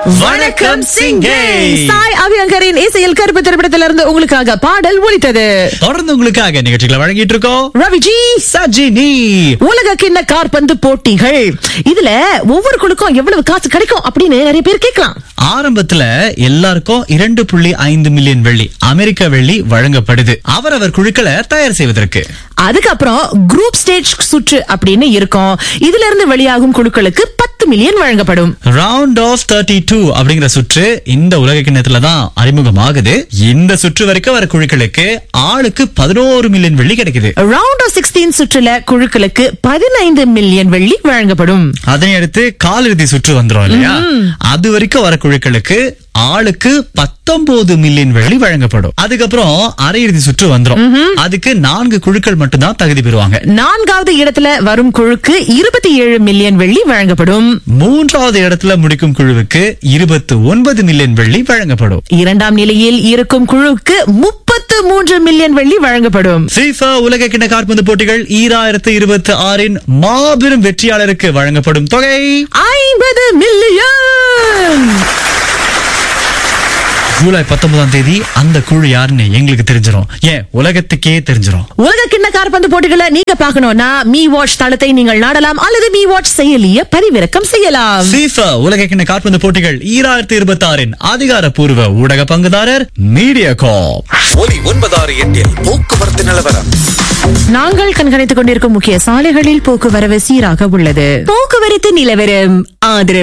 வணக்கம் சிங்கே சாய் அபியங்கரின் இசையில் கருப்பு திரைப்படத்திலிருந்து உங்களுக்காக பாடல் ஒலித்தது தொடர்ந்து உங்களுக்காக நிகழ்ச்சிகளை வழங்கிட்டு இருக்கோம் ரவிஜி சஜினி உலக கிண்ண காற்பந்து போட்டிகள் இதுல ஒவ்வொரு குழுக்கும் எவ்வளவு காசு கிடைக்கும் அப்படின்னு நிறைய பேர் கேட்கலாம் ஆரம்பத்துல எல்லாருக்கும் இரண்டு புள்ளி ஐந்து மில்லியன் வெள்ளி அமெரிக்க வெள்ளி வழங்கப்படுது அவரவர் குழுக்களை தயார் செய்வதற்கு அதுக்கப்புறம் குரூப் ஸ்டேஜ் சுற்று அப்படின்னு இருக்கும் இதுல இருந்து வெளியாகும் குழுக்களுக்கு பத்து மில்லியன் வழங்கப்படும் ரவுண்ட் ஆஃப் தேர்ட்டி டூ அப்படிங்கிற சுற்று இந்த உலக கிண்ணத்துல தான் அறிமுகமாகுது இந்த சுற்று வரைக்கும் வர குழுக்களுக்கு ஆளுக்கு பதினோரு மில்லியன் வெள்ளி கிடைக்குது ரவுண்ட் ஆஃப் சிக்ஸ்டீன் சுற்றுல குழுக்களுக்கு பதினைந்து மில்லியன் வெள்ளி வழங்கப்படும் அதனை அடுத்து காலிறுதி சுற்று வந்துரும் இல்லையா அது வரைக்கும் வர குழுக்களுக்கு ஆளுக்கு பத்தொன்பது மில்லியன் வெள்ளி வழங்கப்படும் அதுக்கப்புறம் அரையிறுதி சுற்று வந்துரும் அதுக்கு நான்கு குழுக்கள் மட்டும்தான் தகுதி பெறுவாங்க நான்காவது இடத்துல வரும் குழுக்கு இருபத்தி ஏழு மில்லியன் வெள்ளி வழங்கப்படும் மூன்றாவது இடத்துல முடிக்கும் குழுவுக்கு இருபத்து ஒன்பது மில்லியன் வெள்ளி வழங்கப்படும் இரண்டாம் நிலையில் இருக்கும் குழுக்கு முப்பத்து மூன்று மில்லியன் வெள்ளி வழங்கப்படும் FIFA உலக கிண்ண காற்பந்து போட்டிகள் ஈராயிரத்து இருபத்தி ஆறின் மாபெரும் வெற்றியாளருக்கு வழங்கப்படும் தொகை ஐம்பது மில்லியன் ஜூலை பத்தொன்பதாம் தேதி அந்த குழு யாருன்னு எங்களுக்கு தெரிஞ்சிரும் ஏன் உலகத்துக்கே தெரிஞ்சிரும் உலக கிண்ண காற்பந்து போட்டிகளை நீங்க பார்க்கணும்னா மீ வாட்ச் தளத்தை நீங்கள் நாடலாம் அல்லது மீ வாட்ச் செயலிய பதிவிறக்கம் செய்யலாம் FIFA உலக கிண்ண காற்பந்து போட்டிகள் ஈராயிரத்தி இருபத்தி ஆறின் அதிகாரப்பூர்வ ஊடக பங்குதாரர் மீடியா காப் ஒலி ஒன்பதாறு எட்டில் போக்குவரத்து நிலவரம் நாங்கள் கண்காணித்துக் கொண்டிருக்கும் முக்கிய சாலைகளில் போக்குவரவு சீராக உள்ளது போக்குவரத்து நிலவரம் ஆதரவு